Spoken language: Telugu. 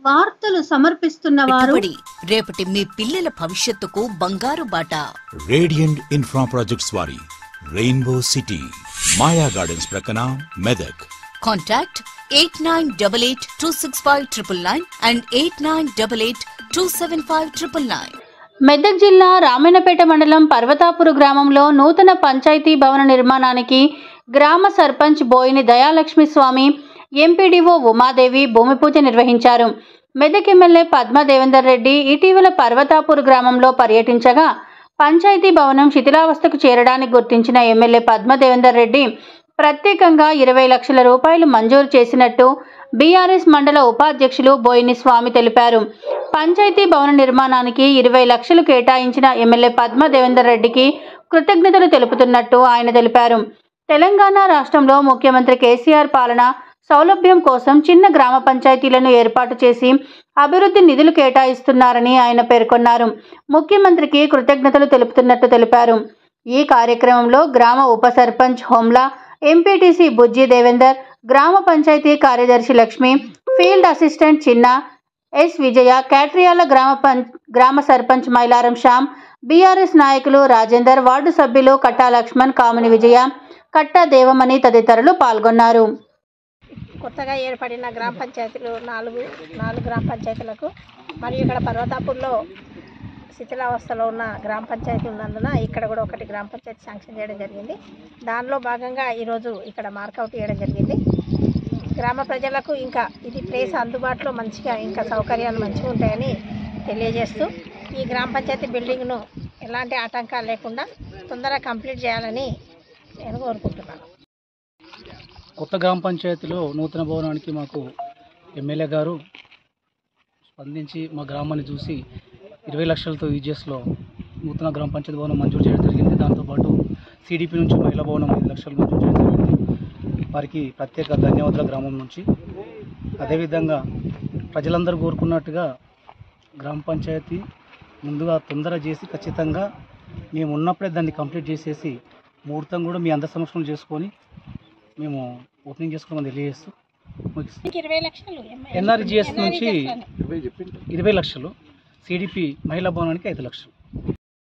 వార్తలు సమర్పిస్తున్న వారు పెట్టుబడి రేపటి మీ పిల్లల భవిష్యత్తుకు బంగారు బాట రేడియంట్ ఇన్ఫ్రా ప్రాజెక్ట్స్ వారి రెయిన్బో సిటీ మాయా గార్డెన్స్ ప్రక్కన Medak contact eight nine double eight two six five triple nine and eight nine double eight two seven five triple nine Medak జిల్లా రామన్నపేట మండలం పర్వతాపురు గ్రామంలో నూతన పంచాయతీ భవన నిర్మాణానికి గ్రామ సర్పంచ్ బోయిని దయాలక్ష్మి స్వామి ఎంపీడీఓ ఉమాదేవి భూమి పూజ నిర్వహించారు మెదక్ ఎమ్మెల్యే పద్మ దేవేందర్ రెడ్డి ఇటీవల పర్వతాపూర్ గ్రామంలో పర్యటించగా పంచాయతీ భవనం శిథిలావస్థకు చేరడానికి గుర్తించిన ఎమ్మెల్యే పద్మ దేవేందర్ రెడ్డి ప్రత్యేకంగా ఇరవై లక్షల రూపాయలు మంజూరు చేసినట్టు బీఆర్ఎస్ మండల ఉపాధ్యక్షులు బోయిని స్వామి తెలిపారు పంచాయతీ భవన నిర్మాణానికి ఇరవై లక్షలు కేటాయించిన ఎమ్మెల్యే పద్మ దేవేందర్ రెడ్డికి కృతజ్ఞతలు తెలుపుతున్నట్టు ఆయన తెలిపారు తెలంగాణ రాష్ట్రంలో ముఖ్యమంత్రి కేసీఆర్ పాలన సౌలభ్యం కోసం చిన్న గ్రామ పంచాయతీలను ఏర్పాటు చేసి అభివృద్ధి నిధులు కేటాయిస్తున్నారని ఆయన పేర్కొన్నారు ముఖ్యమంత్రికి కృతజ్ఞతలు తెలుపుతున్నట్టు తెలిపారు ఈ కార్యక్రమంలో గ్రామ ఉప సర్పంచ్ హోమ్లా ఎంపీటీసీ బుజ్జి దేవేందర్ గ్రామ పంచాయతీ కార్యదర్శి లక్ష్మి ఫీల్డ్ అసిస్టెంట్ చిన్న ఎస్ విజయ క్యాట్రియాల గ్రామ పం గ్రామ సర్పంచ్ మైలారం శ్యామ్ బీఆర్ఎస్ నాయకులు రాజేందర్ వార్డు సభ్యులు కట్టా లక్ష్మణ్ కామిని విజయ కట్టా దేవమణి తదితరులు పాల్గొన్నారు కొత్తగా ఏర్పడిన గ్రామ పంచాయతీలు నాలుగు నాలుగు గ్రామ పంచాయతీలకు మరియు ఇక్కడ పర్వతాపూర్లో శిథిలావస్థలో ఉన్న గ్రామ పంచాయతీ ఉన్నందున ఇక్కడ కూడా ఒకటి గ్రామ పంచాయతీ శాంక్షన్ చేయడం జరిగింది దానిలో భాగంగా ఈరోజు ఇక్కడ మార్కౌట్ చేయడం జరిగింది గ్రామ ప్రజలకు ఇంకా ఇది ప్లేస్ అందుబాటులో మంచిగా ఇంకా సౌకర్యాలు మంచిగా ఉంటాయని తెలియజేస్తూ ఈ గ్రామ పంచాయతీ బిల్డింగ్ను ఎలాంటి ఆటంకాలు లేకుండా తొందరగా కంప్లీట్ చేయాలని నేను కోరుకుంటున్నాను కొత్త గ్రామ పంచాయతీలో నూతన భవనానికి మాకు ఎమ్మెల్యే గారు స్పందించి మా గ్రామాన్ని చూసి ఇరవై లక్షలతో ఈజీఎస్లో నూతన గ్రామ పంచాయతీ భవనం మంజూరు చేయడం జరిగింది దాంతోపాటు సిడిపి నుంచి మహిళా భవనం ఐదు లక్షలు మంజూరు చేయడం జరిగింది వారికి ప్రత్యేక ధన్యవాదాల గ్రామం నుంచి అదేవిధంగా ప్రజలందరూ కోరుకున్నట్టుగా గ్రామ పంచాయతీ ముందుగా తొందర చేసి ఖచ్చితంగా మేము ఉన్నప్పుడే దాన్ని కంప్లీట్ చేసేసి ముహూర్తం కూడా మీ అందరి సమక్షంలో చేసుకొని మేము ఓపెనింగ్ చేసుకోమని తెలియజేస్తూ ముగిస్తున్నాం. మీకు ఇరవై లక్షలు ఎన్ఆర్జిఎస్ నుంచి ఇరవై లక్షలు సిడిపి మహిళా భవనానికి ఐదు లక్షలు